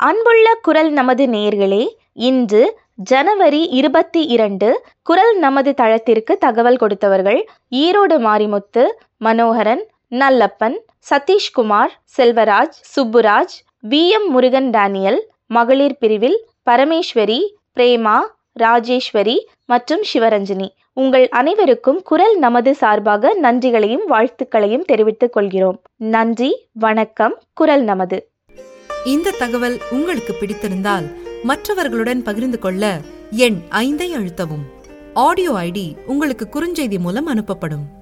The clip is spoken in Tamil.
அன்புள்ள குரல் நமது நேயர்களே இன்று ஜனவரி இருபத்தி இரண்டு குரல் நமது தளத்திற்கு தகவல் கொடுத்தவர்கள் Erode Marimuthu Manoharan Nallappan Sathishkumar Selvaraj Subburaj V M Murugan Daniel மகளிர் பிரிவில் பரமேஸ்வரி பிரேமா ராஜேஸ்வரி மற்றும் சிவரஞ்சனி உங்கள் அனைவருக்கும் குரல் நமது சார்பாக நன்றிகளையும் வாழ்த்துக்களையும் தெரிவித்துக் கொள்கிறோம் நன்றி வணக்கம் குரல் நமது இந்த தகவல் உங்களுக்கு பிடித்திருந்தால் மற்றவர்களுடன் பகிர்ந்து கொள்ள எண் ஐந்தை அழுத்தவும் ஆடியோ ஐடி உங்களுக்கு குறுஞ்செய்தி மூலம் அனுப்பப்படும்